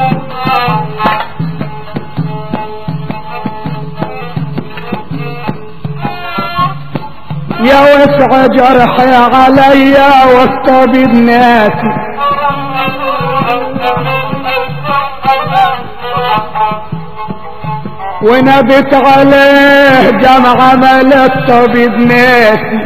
يا وسع جرحي عليا واستبد ناسي ونبت عليه جمع ملك طبيب ناسي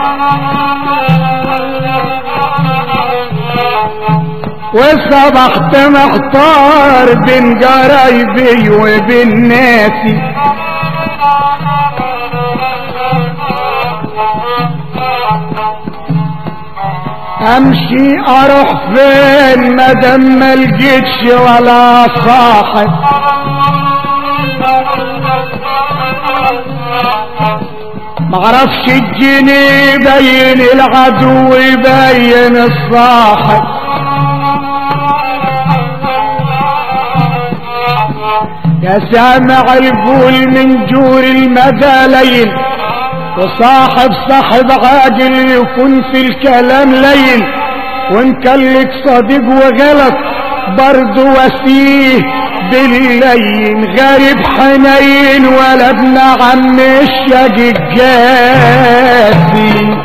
وصبحت محتار بين قرايبي وبين ناسي امشي اروح فين مادام ما لقيتش ولا صاحب معرفش الجني يبين العدو يبين الصاحب يا سامع القول من جور المدالين وصاحب صاحب عاجل يكون في الكلام لين وان كان لك صديق وغلط برضه وسيه باللين غريب حنين ولا ابن عم الشقي الجاسي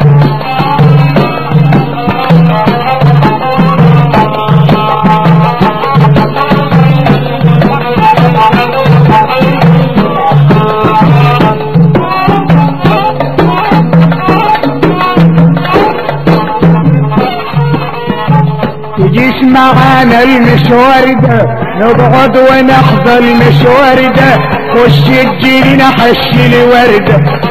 تجيش معانا المشوار ده نقعد ونحظى المشوار ده خش تجيلنا حش لي ورده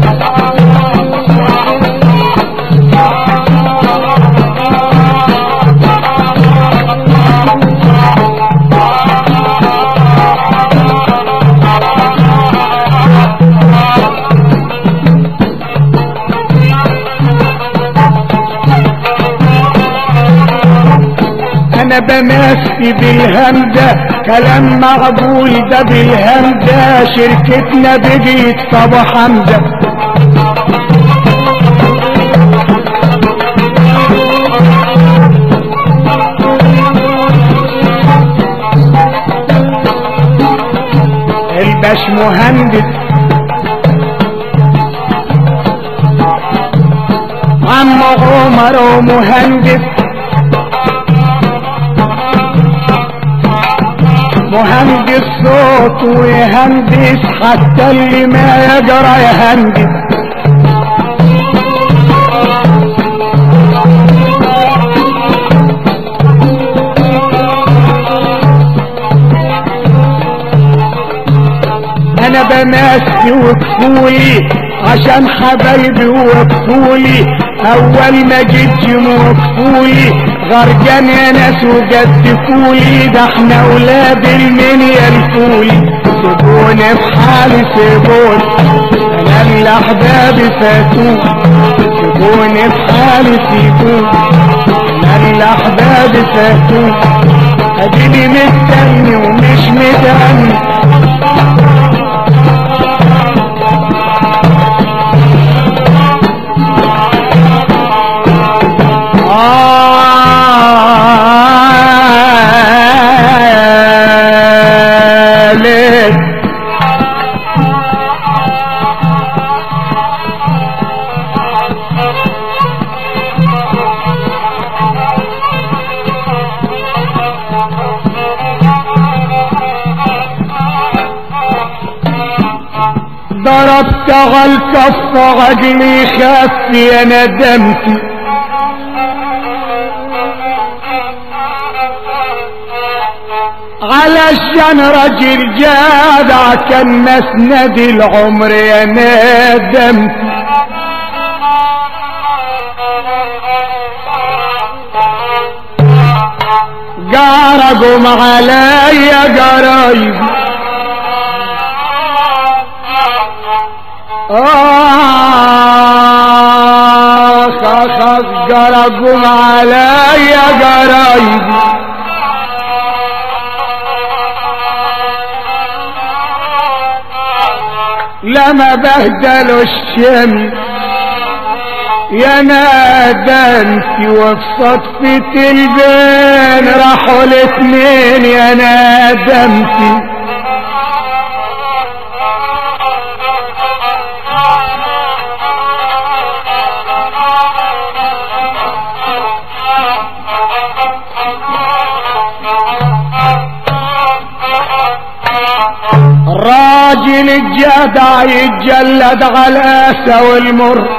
انا بمسي بالهمدة كلام مقبول ده بالهمدة شركتنا بقيت صبو حمدة الباش مهندس عم عمر ومهندس مهندس صوت ويهندس حتى اللي ما يجرى يهندس انا بمسي وكفولي عشان حبايبي وكفولي اول ما جيت وكفولي غرقان يا ناس وجدفولي ده احنا ولاد المنيا الفولي سيبوني في حالي سيبوني انا اللي احبابي فاتوني سيبوني في حالي سيبوني انا اللي احبابي فاتوني اديني مستني ومش متأني آلك ضربت على الكف عجلي خف يا ندمتي علشان راجل جدع كان مسند العمر يا ندمتي جارقهم عليا جرايبي آخ آخ آخ جرقهم عليا جرايبي لما بهدلوا الشمس يا نادمتي وفي صدفة البين راحوا الاتنين يا نادمتي الراجل الجدع يتجلد على الاسى والمر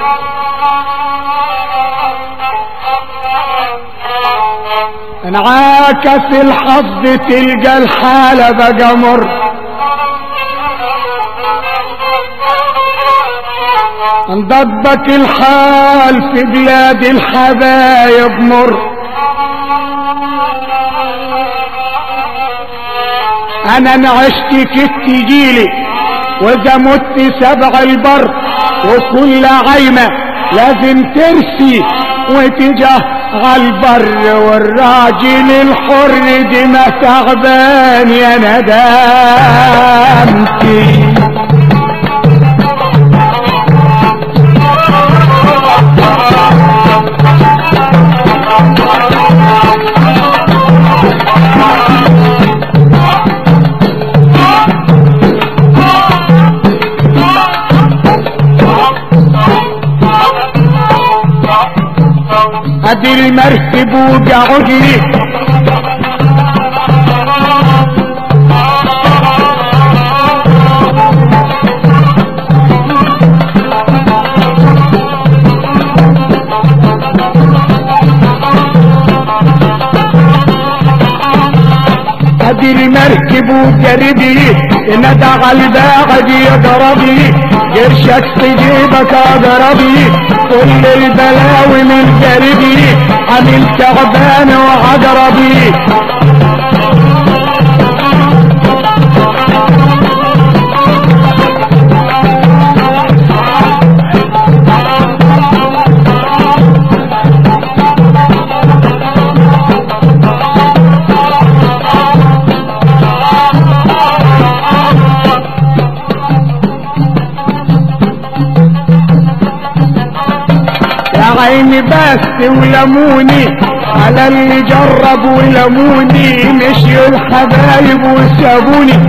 انعكس الحظ تلقى الحالة بقى مر انضبك الحال في بلاد الحبايب مر انا نعشت كت جيلي واذا مت سبع البر وكل عيمة لازم ترسي وتجاه عالبر والراجل الحر دي ما تعبان يا ندامتي ادي المركب وقعد لي ادي المركب وقرب لي ندع الباعد يضرب لي قرشك في جيبك اضرب لي كل البلاوي من قرب لي عامل تعبان وعقرب لي يا عيني بس ولموني على اللي جرب ولموني مشيوا الحبايب وسابوني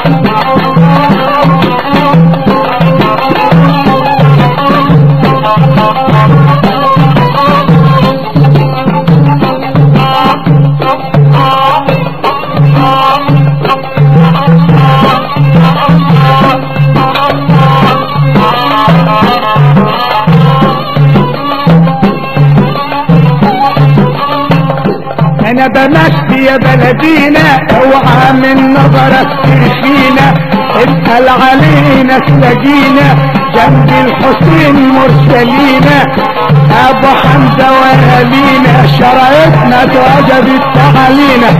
انا بمشي يا بلدينا اوعى من نظرك ترفينا اسأل علينا تلاقينا جنب الحسين مرسلينا ابو حمزة واهالينا شرايطنا توجبت تعالينا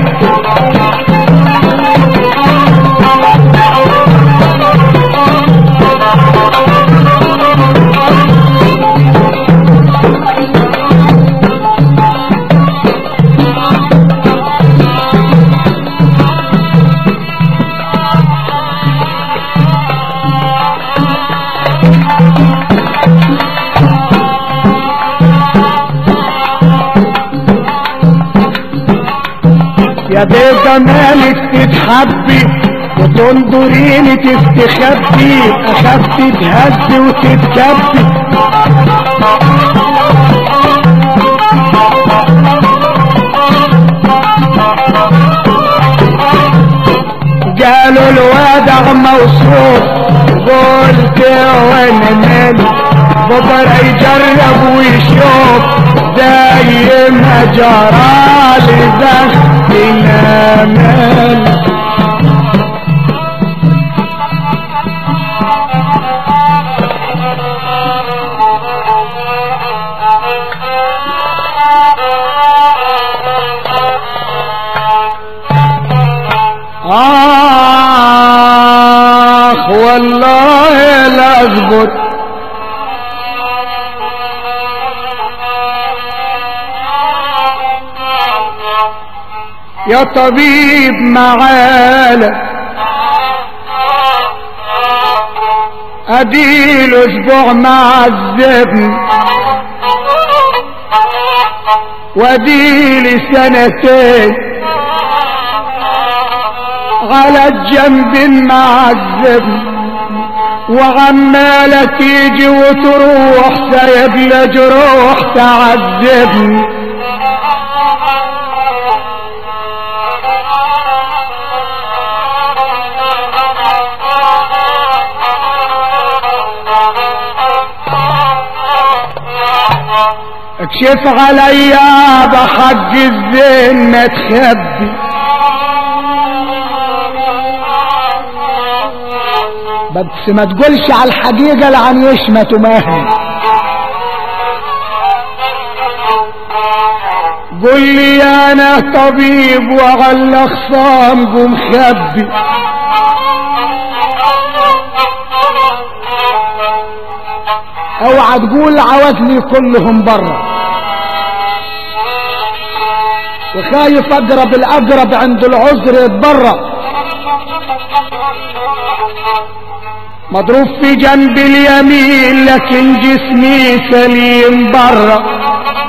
يا دي جمالك تتحبي وتنظريني تستخبي اخاف تتهز وتتكبي قالوا الوضع موصوف قلت وانا مالي بكره يجرب ويشوف زي ما جرالي بختنا مال آخ والله لا أثبت يا طبيب معانا اديل اسبوع معذبني واديل سنتين على الجنب معذبني وعمالة تيجي وتروح سايب لي جروح تعذبني اكشف عليا بحق الزين ما تخبي بس ما تقولش على الحقيقة لعن يشمت مهلي قل لي انا طبيب وعلى خصام قوم خبي اوعى تقول عوزني كلهم برا وخايف اقرب الاقرب عند العذر يتبرأ مضروب في جنب اليمين لكن جسمي سليم برا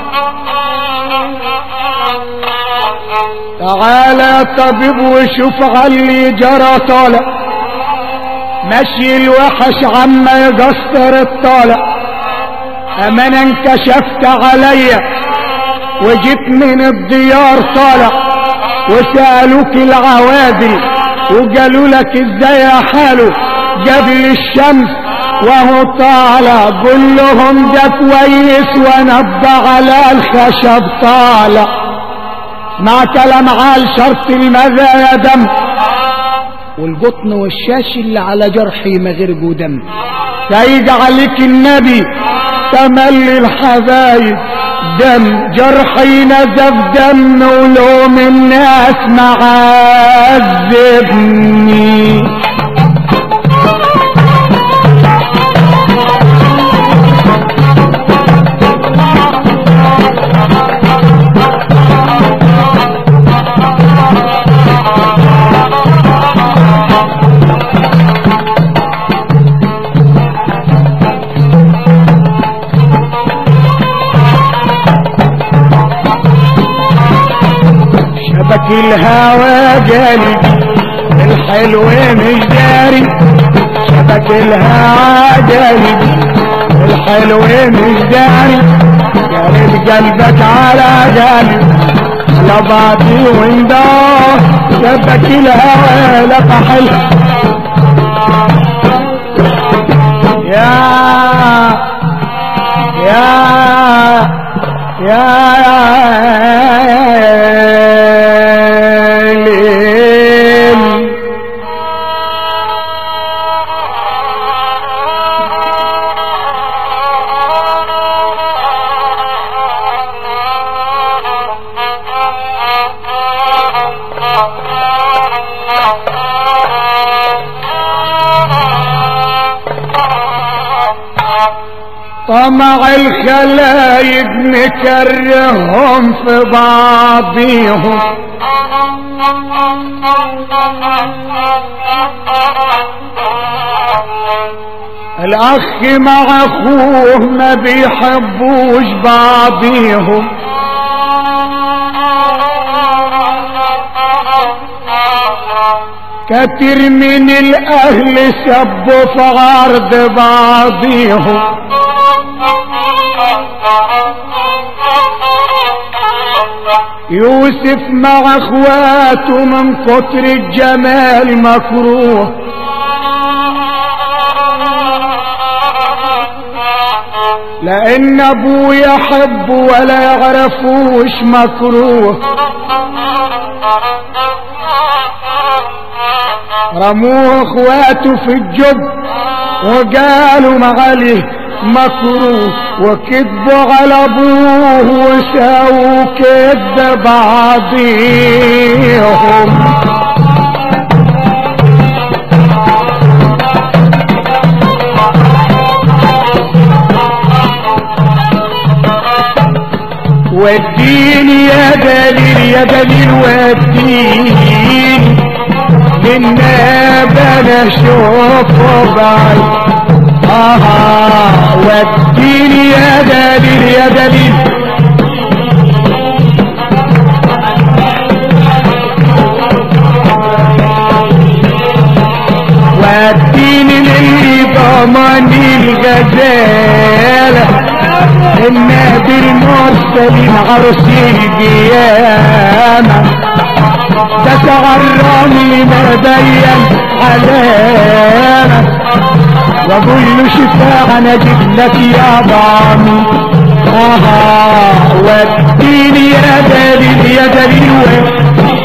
تعالى طبيب وشوف علي جرى طالع مشي الوحش عما يقصر الطالع امانا انكشفت عليا وجيت من الديار طالع وسألوك العوادل وقالوا لك ازاي حاله قبل الشمس وهو طالع قول لهم ده كويس ونبع على الخشب طالع مع كلام عال شرط المذا يا دم والقطن والشاش اللي على جرحي مغرقوا دم سيد عليك النبي تملي الحبايب دم جرحي نزف دم ولوم الناس معذبني شبك الهوى جالي الحلو مش داري شبك الهوى جالي الحلو مش داري جارب قلبك على جالي على بعضي وندار شبك الهوى لك حلو يا يا يا ليل طمع الخلايق مكرههم في بعضيهم الاخ مع اخوه ما بيحبوش بعضيهم كتير من الاهل سبوا في عرض بعضيهم يوسف مع اخواته من كتر الجمال مكروه لان ابوه يحب ولا يعرفوش مكروه رموه اخواته في الجب وقالوا معاليه مكروه وكذبوا على ابوه وساووا كذب بعضيهم وديني يا دليل يا دليل وديني للناب انا اشوفه بعيد آها وديني يا دليل يا دليل وديني للي ضمني الغزالة النبي المرسلين عرس القيامة ده تغرمي ما بين علامة واقول له شفاعة انا اجيب لك يا ضامي اها وديني يا دليل يا دليل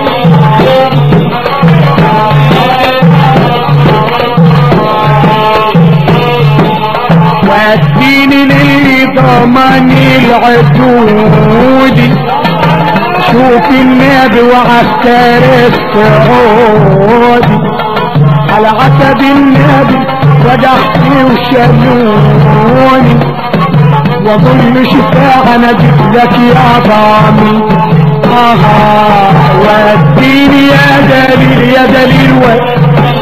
وديني للي ضمني العدود شوف النبي وعسكر السعودي على عتب النبي ودحتي وشلوني واظن شفاعة انا جيت لك يا ضامي اها وديني يا دليل يا دليل و...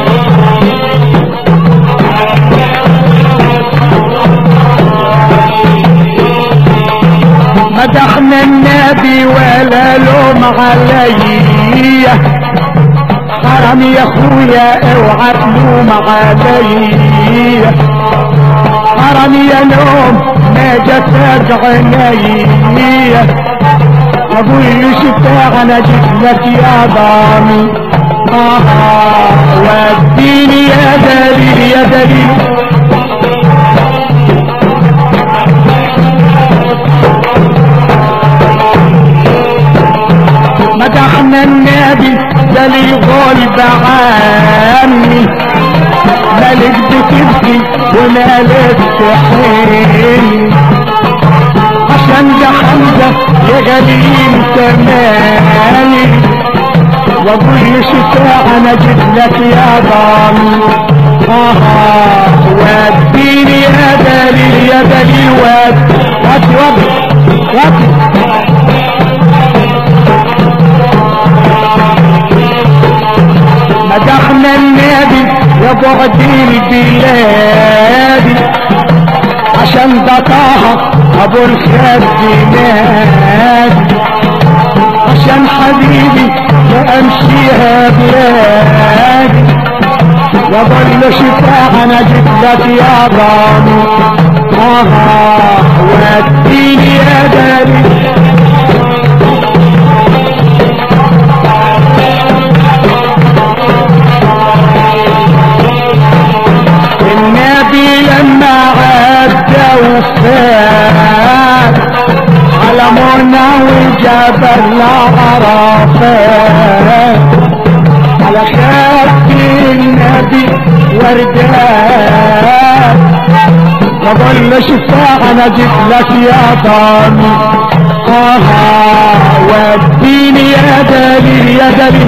مدحنا النبي ولا لوم عليا حرام يا اخويا اوعى تلوم عليا حرام يا نوم ما جفاك عينيا اقول له شفاعة انا جيت لك يا ضامي آه وديني يا دليل يا دليل مدحنا النبي ده لي غلب عني مالك بتبكي ومالك تحن عشان ده حمزة يا غليل تمالي واقول له شفاعة انا جيت لك يا ضامي آه وديني يا دليل يا دليل ود ود ود ود مدحنا النبي يا بعد البلاد عشان ده طه ابو الخد نادي عشان حبيبي ما امشيها بلادي وظل شفاعة انا جيت لك يا ضامي اه وديني يا دليل النبي لما عدى وفات على منى وجبل عرفات على خد النبي وردات وظل شفاعة انا جيت لك يا ضامي آه وديني يا دليل يا دليل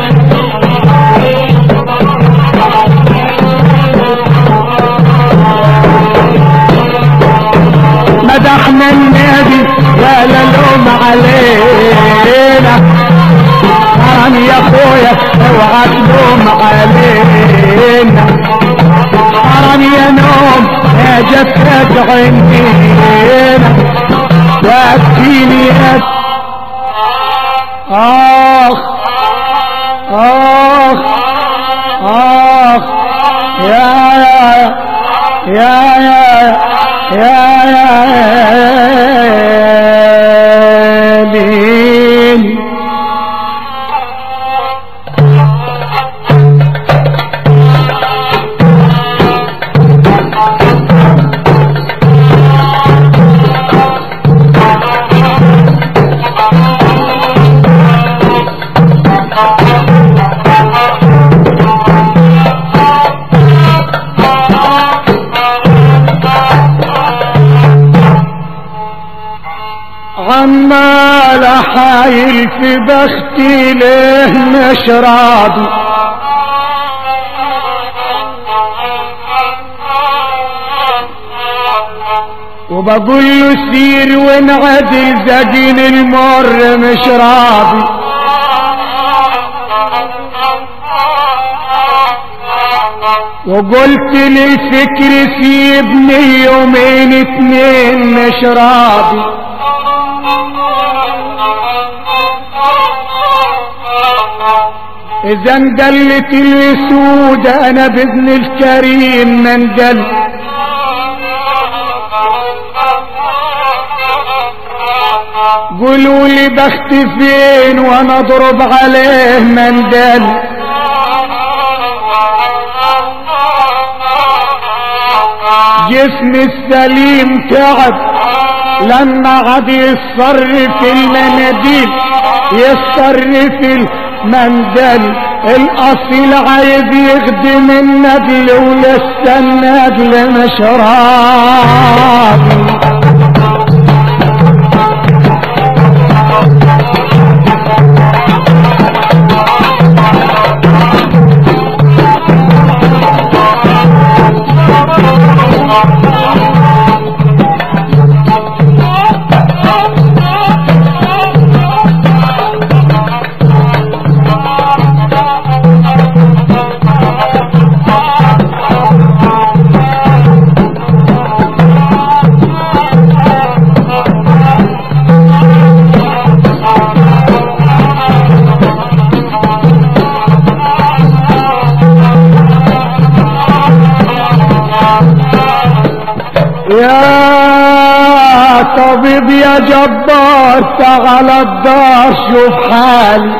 مدحنا النبي ولا لوم علينا حرام يا اخويا اوعى تلوم علينا حرام يا نوم يا جسد عينينا وابكيني يا اخ اخ اخ يا يا يا يا يا ليل عمال حايل في بختي ليه مش راضي وبقول له سير وانعدل زقين المر مش راضي وقلت للفكر سيبني يومين اتنين مش راضي اذا اندلت الاسود انا بابن الكريم من دل قولوا لي بخت فين وانا اضرب عليه مندل جسم السليم تعب لما عاد يصرف المناديل يصرف المندل الاصيل عايز يخدم الندل ولسه الندل مش راضي يا طبيب يا جبار تعال الدار شوف حالي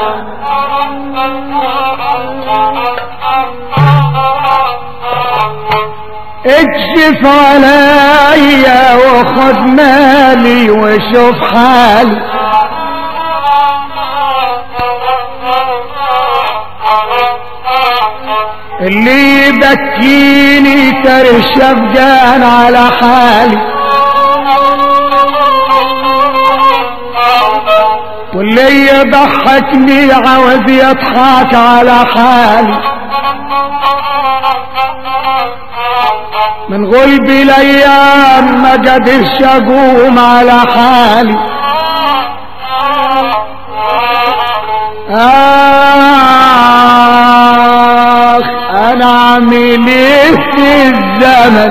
اكشف عليا وخد مالي وشوف حالي اللي يبكيني ترى الشفقان على حالي واللي يضحكني عاوز يضحك على حالي من غلب الايام ما قدرش اقوم على حالي اخ انا عامل ايه في الزمن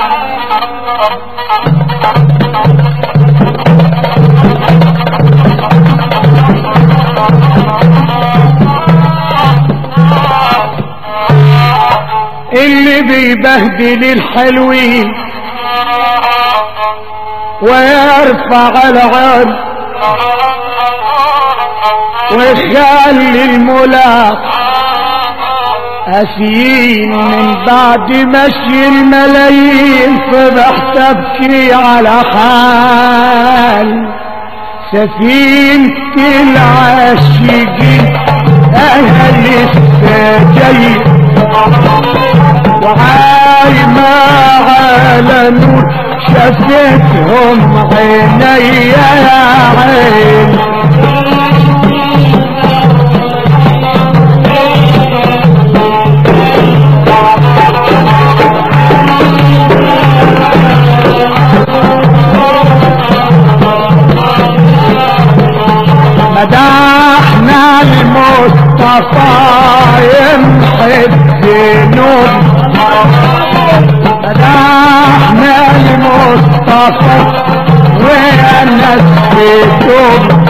اللي بيبهدل الحلوين ويرفع العرض ويخلي الملاق أسيين من بعد مشي الملايين صبح تبكي على حال سفينة العاشقين أهل السجين وعايمة على نور شفتهم عيني يا عين مدحنا المصطفى يمحي الذنوب مدحنا المصطفى والناس بتوب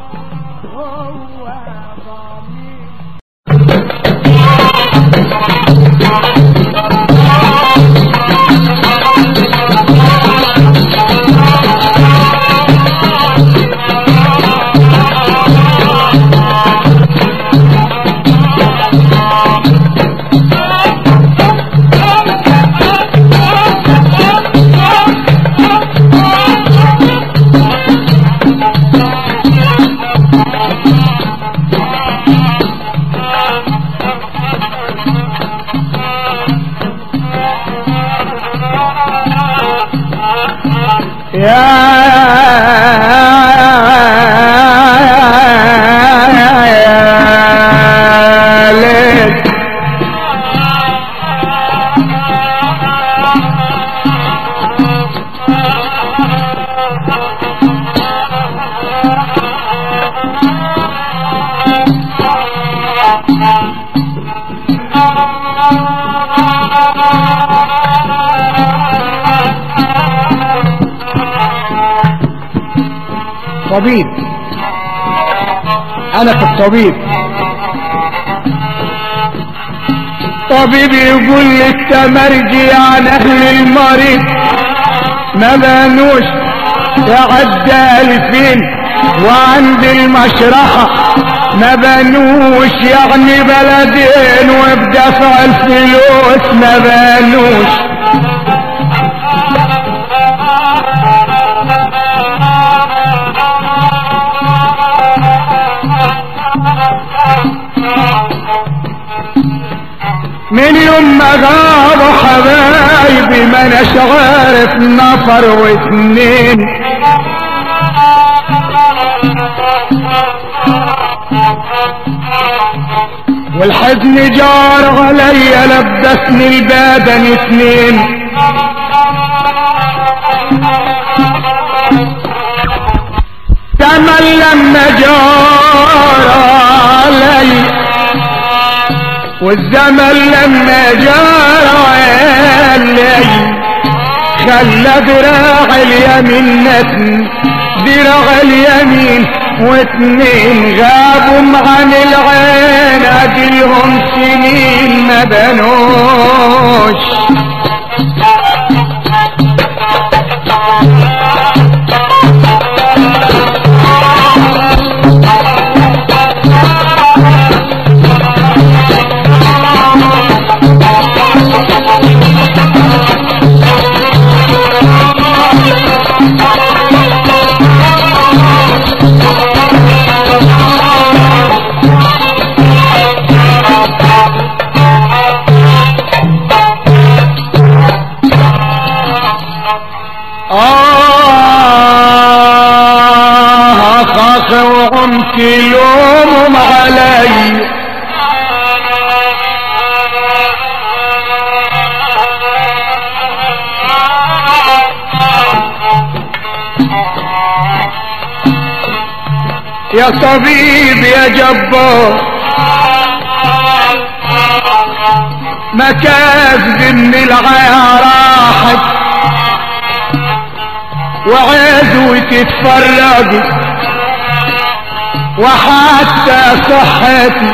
يا ليل طبيب انا في الطبيب طبيب يقول لي التمرجي عن اهل المريض ما بانوش يعدى الفين وعند المشرحة ما بانوش يعني بلدين وبدفع الفلوس ما بانوش من يوم ما غابوا حبايبي ما اناش عارف نفر واتنين والحزن جار عليا لبسني البدن اتنين تمل لما جار علي والزمن لما جار علي خلى ذراع اليمين نتن ذراع اليمين واتنين غابوا عن العين اديهم سنين ما بنوش آه خاخ وعمت يوم علي يا طبيب يا جبار ما كاذب من العيا راحت وعزوة تتفرج وحتى صحتي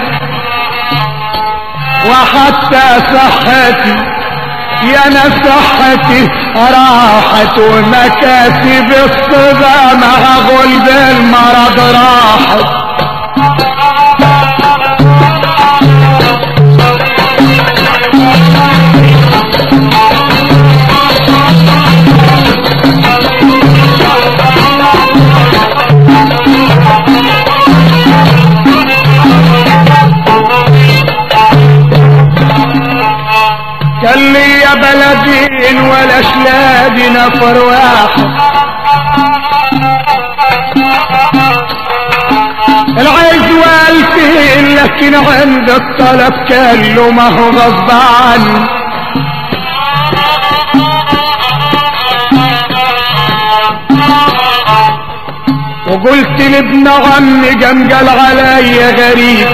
وحتى صحتي يا انا صحتي راحت ومكاسب الصدى مع غلب المرض راحت كان لي يا بلدين ولا شلادي نفر واحد العيش والفين لكن عند الطلب كان له ما هو غصب عني وقلت لابن عمي جنجل عليا غريب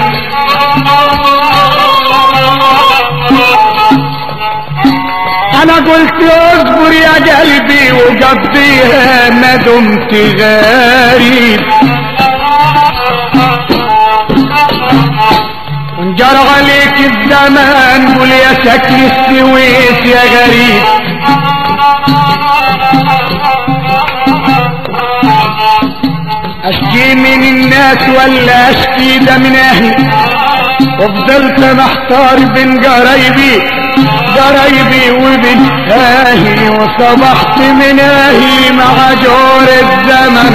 انا قلت اصبر يا قلبي وقضيها ما دمت غريب وانجر عليك الزمان قول يا شكل السويس يا غريب اشكي من الناس ولا اشكي ده من اهلي وفضلت محتار بين قرايبي قرايبي وبين اهلي وصبحت من اهلي مع جور الزمن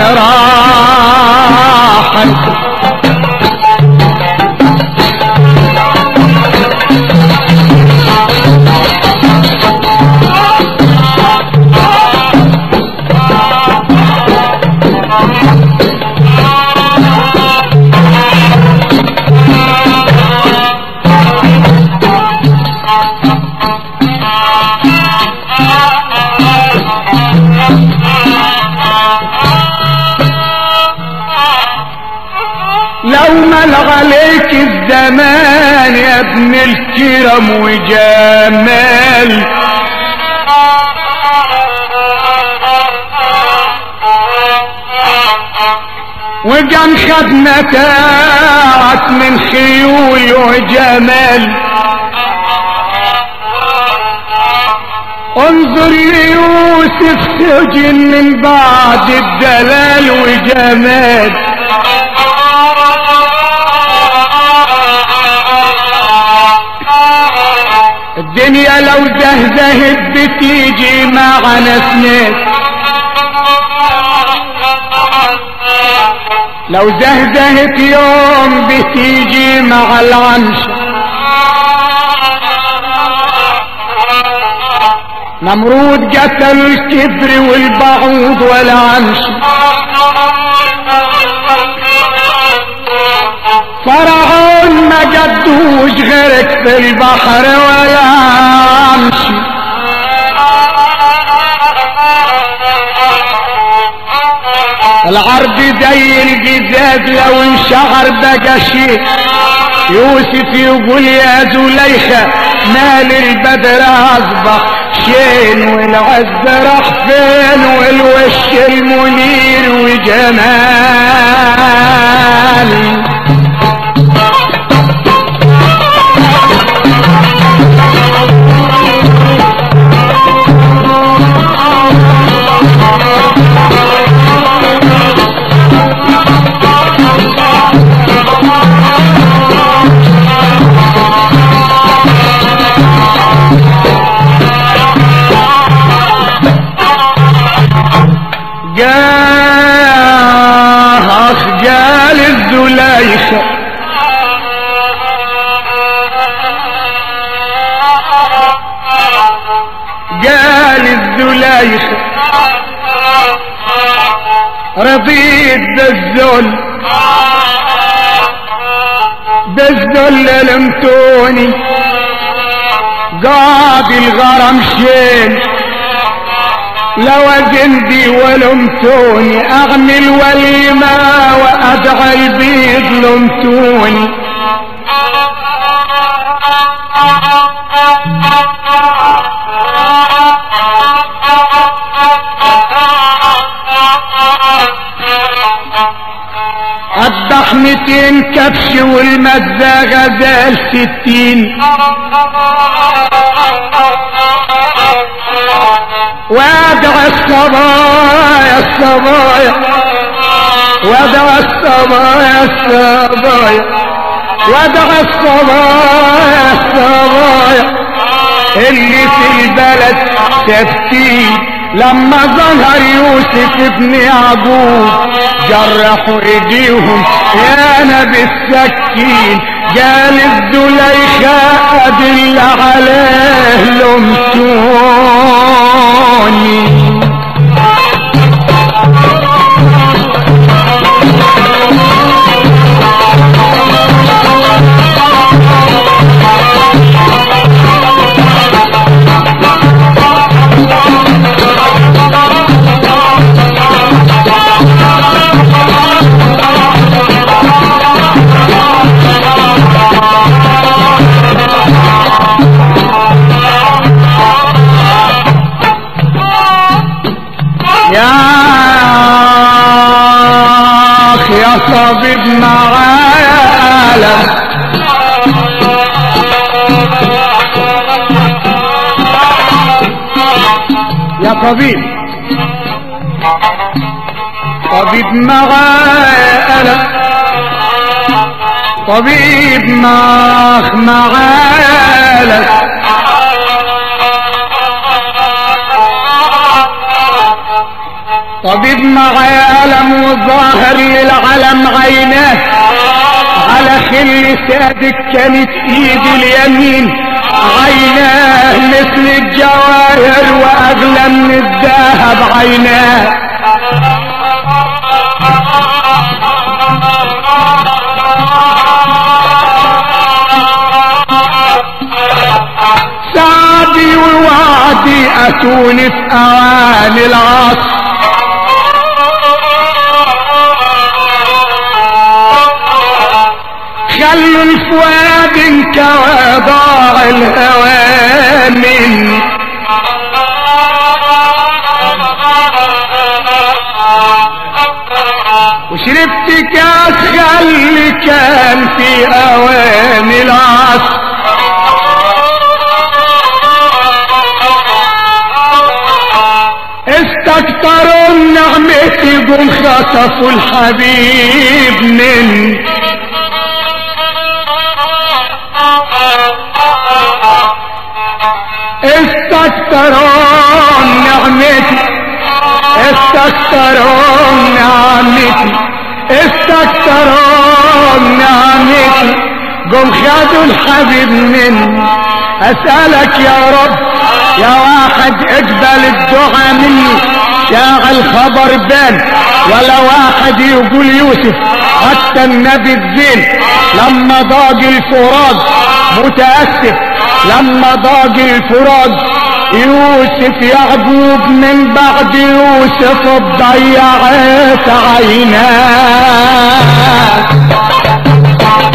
راحت لو مل عليك الزمان يا ابن الكرم وجمال وكان خد متاعك من خيول وجمال انظر ليوسف سجن من بعد الدلال وجمال الدنيا لو زهزهت بتيجي معنا سنين لو زهزهت يوم بتيجي مع العنش نمرود قتل الكبر والبعوض والعنش فرعون ما قدوش غيرك في البحر ولا عمشي العرض زي الجزاز لو انشعر بقى شيء يوسف يقول يا زليخة مال البدر اصبح شين والعز راح فين والوش المنير وجمال جاه أخجال الزليخة قال الزليخة رضيت بالذل بالذل لمتوني قاضي الغرم شين لو جندي ولمتوني اعمل وليمة وادعى البيض لمتوني اذبح ميتين كبش والمزاجة زال ستين وادعى الصبايا الصبايا وادعى الصبايا الصبايا وادعى الصبايا الصبايا اللي في البلد تفتين لما ظهر يوسف ابن يعقوب جرحوا ايديهم يانا بالسكين قال الزليخة ادل عليه لمتوني يا اخ يا طبيب معايا ألم يا طبيب طبيب معايا ألم طبيب ماخ معايا ألم طبيب معايا ألم وظاهر للعلم عيناه على خل سادك كانت ايدي اليمين عيناه مثل الجواهر واغلى من الذهب عيناه سعدي ووعدي اتوني في اواني العصر خلوا الفؤاد انكوى ضاع الهوى مني شربت كاس اللي كان في اوان العصر استكتروا النعمة قم خطفوا الحبيب من استكتروا نعمتي استكتروا نعمتي استكتروا نعمتي قم خدوا الحبيب مني اسألك يا رب يا واحد اقبل الدعاء مني شاغل خبر بان ولا واحد يقول يوسف حتى النبي الزين لما ضاق الفراد متأسف لما ضاق الفراد يوسف يعقوب من بعد يوسف ضيعت عيناه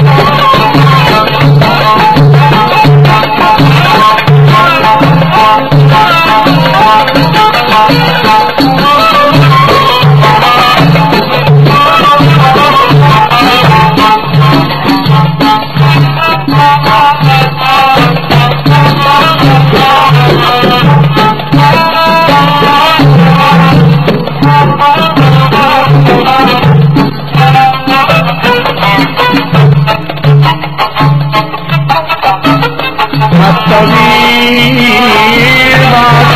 الطبيب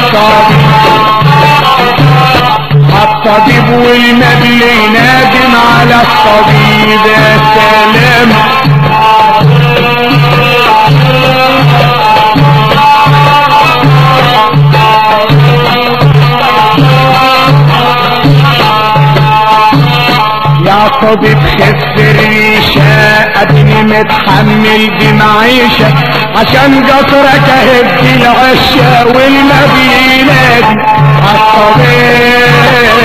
الطبيب الطبيب والنبي ينادم على الطبيب يا سلام يا طبيب خف الريشة ابني متحمل بمعيشة عشان قصرك اهدي العشة والنبي ينادي عالطبيب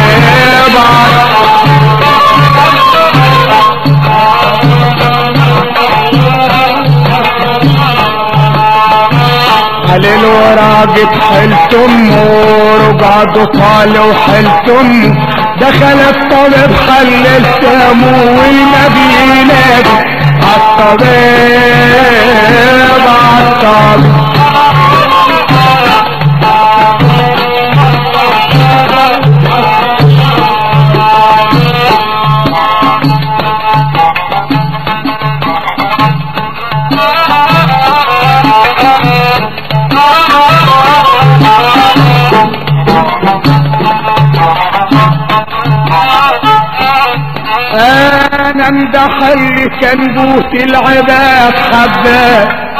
على الوراق حلت امه ورقعد طالع حلت امه دخل الطبيب حل السمو والنبي ينادي عالطبيب عالطبيب انا امدح اللي كان بوت العباد حباه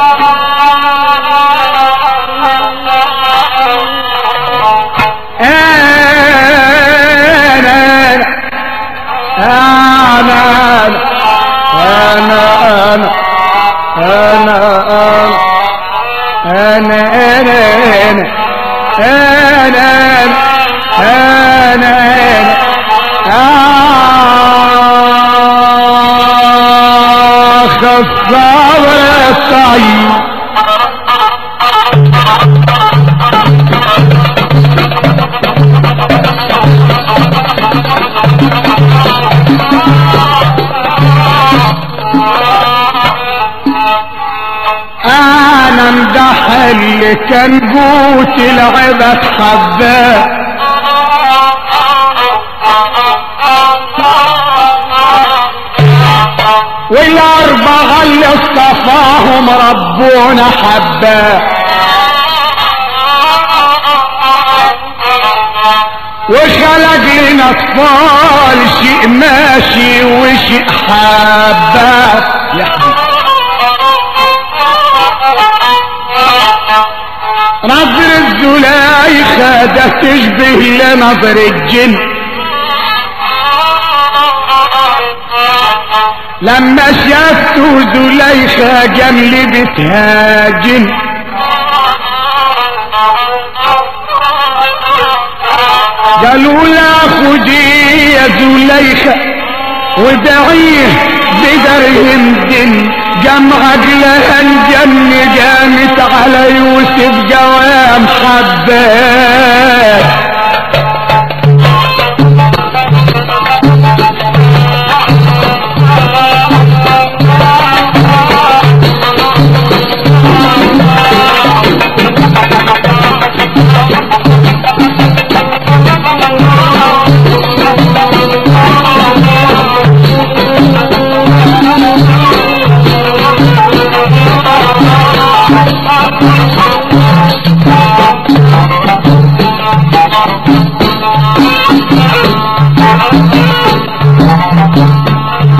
انا انا انا انا انا انا انا انا انا انا اخ الصبر الطيب انا امدح اللي كان قوت العبد حباه والاربعه اللي اصطفاهم ربنا حباه وخلق لنا اطفال شيء ماشي وشيء حباه يا حبيبي نظر الزلايخة ده تشبه لنظر الجن لما شافته زليخة جمل بتهاجم قالوا لا خدي يا زليخة ودعيه بدرهم دن جمع عقلها الجن قامت على يوسف قوام حبات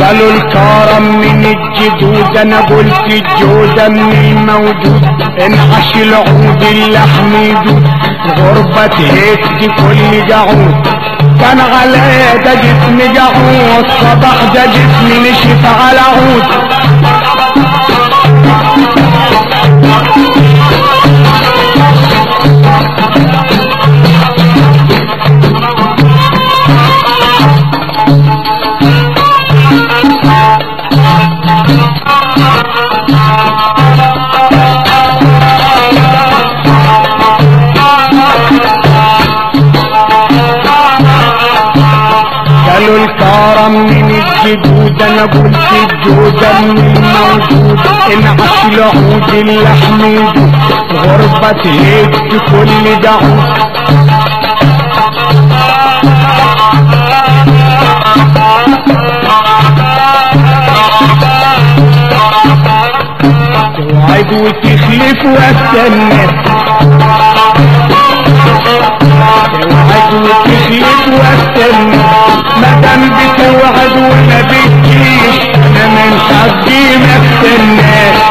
قالوا الكرم من الجدود انا قلت الجودة من الموجود انعش العود اللحم يدود الغربة تهد كل جعود كان على ده جسم جعود صباح ده جسم نشف على عود قالوا الكرم من الجدود انا قلت الجودة من الموجود انعش العود اللحم يدود الغربة تهد كل دعود توعد وتخلف واستنى توعد وتخلف واستنى مادام بتوعد وما بتجيش انا من حقي ما استناش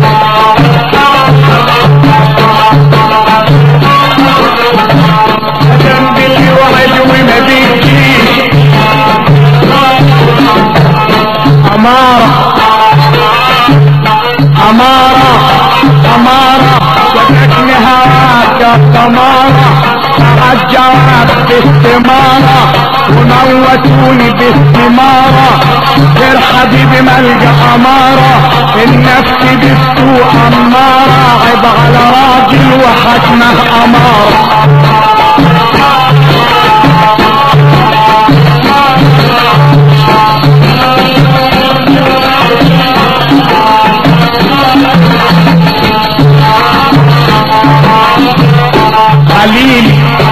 مادام بتوعد وما بتجيش أمارة أمارة أمارة شبكني هواك يا سمارة تعجرت باستمارة وموتوني باستمارة غير حبيبي ملجأ أمارة النفس بالسوء أمارة عيب على راجل وحكمه أمارة خليلي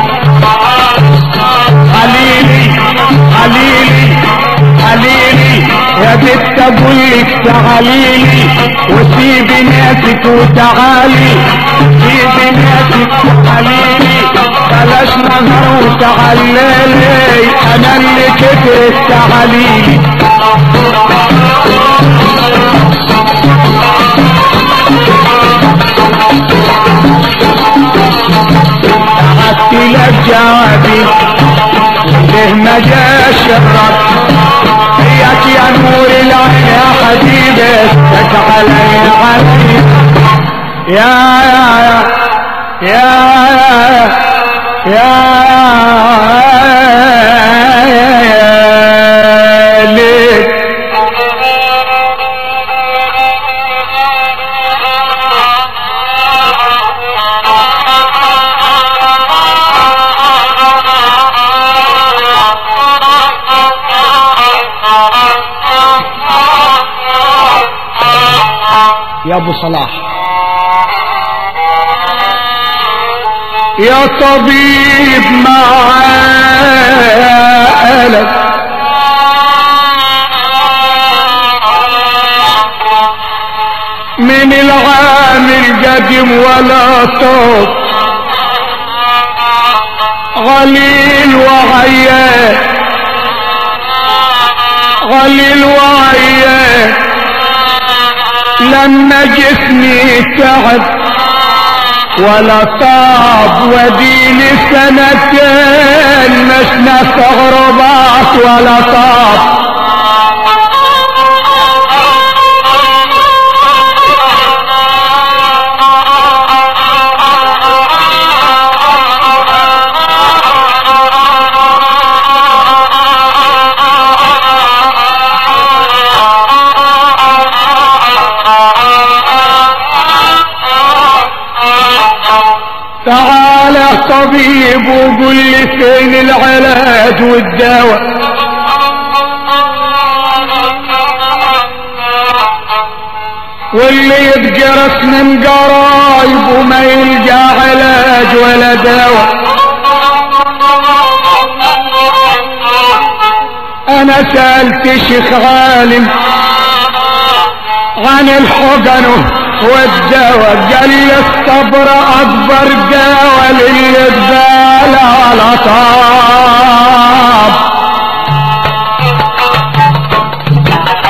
خليلي خليلي خليلي يا بنت اقولك تعاليلي وسيبي ناسك وتعالي سيبي ناسك وتعاليلي بلاش نظر وتعاليلي انا اللي كترت تعاليلي بعت لك جوابي ليه ما جاش الرد هيك يا نور العين يا حبيبي اشتك علي علي يا يا يا يا يا ليك يا ابو صلاح يا طبيب معالك من العام القديم ولا طب غليل وعيان غليل وعيان لما جسمي تعب ولا طاب وديني سنتين مش نستغربات ولا طاب تعال يا طبيب وقول لي فين العلاج والدواء واللي يتجرس من قرايب وما يلقى علاج ولا دواء انا سألت شيخ عالم عن الحقن والدواء قال لي الصبر اكبر دواء للي تبال على طاب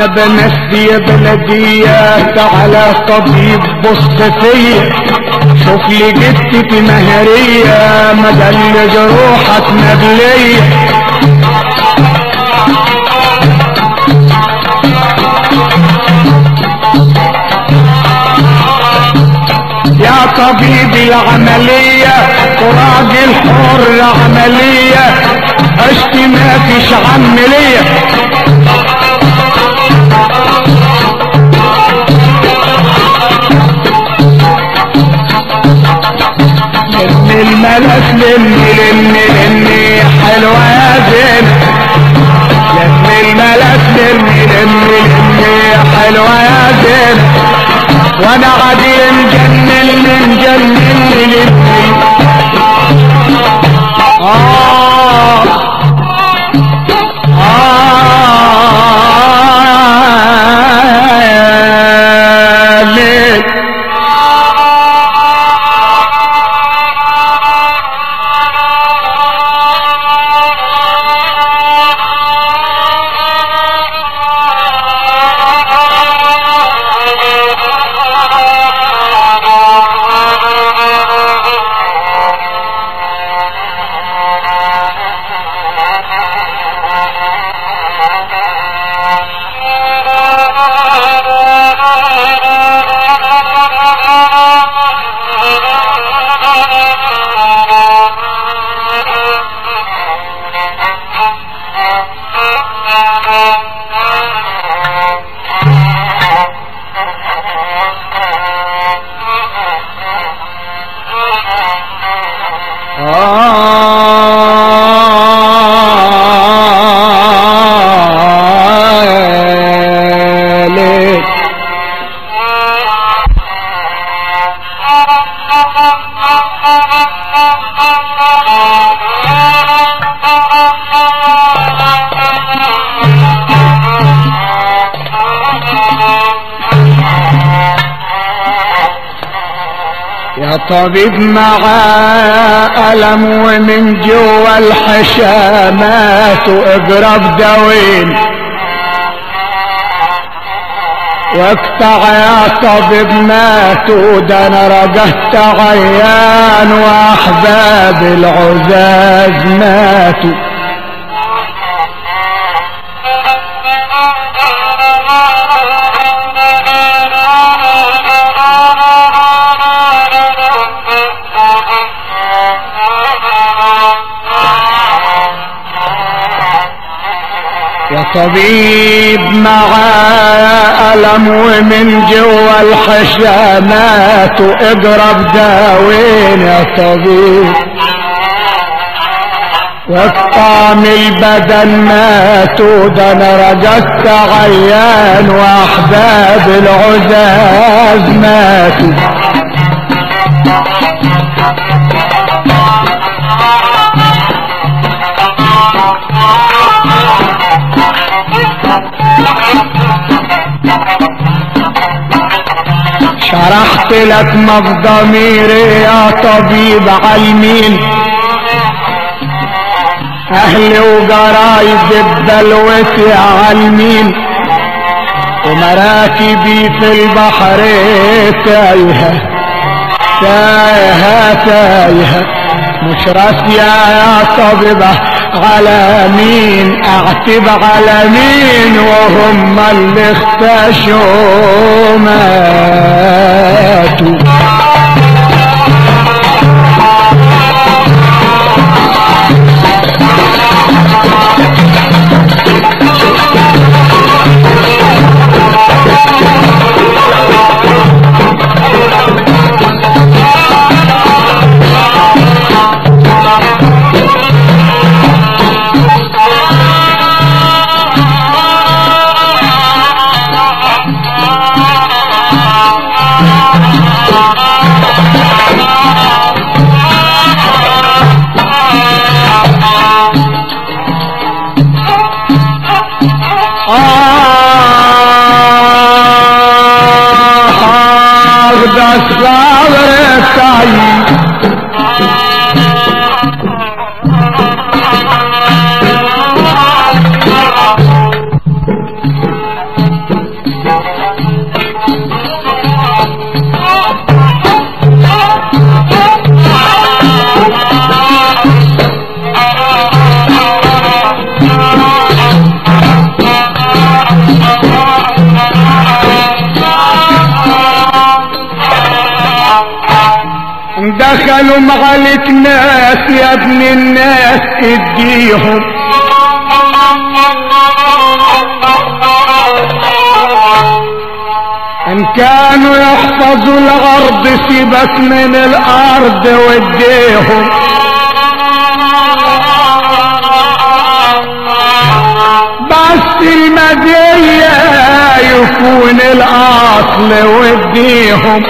انا بنفسي يا بلدية تعالى طبيب بص فيا شوف لي جثتي مهرية مدل جروحك نبلية يا طبيب العملية وراجل حر عملية اشتي ما فيش عملية لم الملس لمي لمي لمي حلوة يا زين لم الملس لمي لمي لمي حلوة يا زين وانا غادي مجنن مجنن لمي آه آه ليه آه ليه يا طبيب معاه ألم ومن جوا الحشامات واضرب دوين واقطع يا طبيب ماتوا ده انا رجعت عيان واحباب العزاز ماتوا يا طبيب معاه ألم ومن جوا الحشامات واضرب داوين يا طبيب والطعم البدن ماتوا ده انا رجعت عيان واحباب العزاز ماتوا شرحت لك ما في ضميري يا طبيب عالمين اهلي وجرايد بدلوتي عالمين ومراكبي في البحر تايهة تايهة تايهة مش راسية يا طبيبة على مين اعتب على مين وهم اللي اختشوا ماتوا يوم عليك ناس يا ابن الناس اديهم ان كانوا يحفظوا الارض سيبك من الارض وديهم بس المدية يكون الاصل وديهم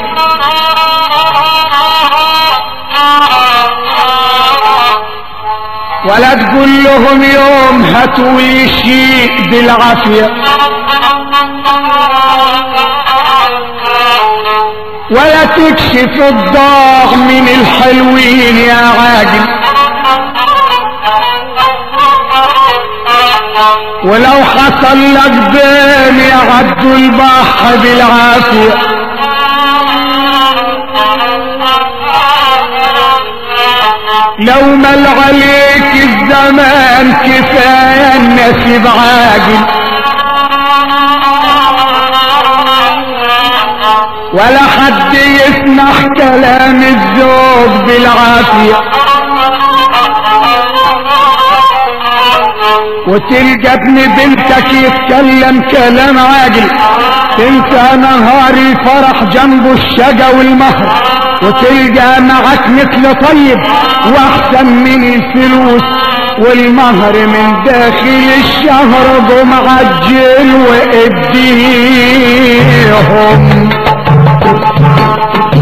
ولا تقول لهم يوم هاتوا لي شيء بالعافيه ولا تكشف الضاغ من الحلوين يا عاجل ولو حصل لك بين يعدوا البحر بالعافية لو مل عليك الزمان كفاية النسيب عاجل ولا حد يسمع كلام الزوج بالعافية وتلقى ابن بنتك يتكلم كلام عاجل تنسى نهار الفرح جنبه الشجا والمهر وتلقى معك مثل طيب واحسن من الفلوس والمهر من داخل الشهر قوم عجل واديهم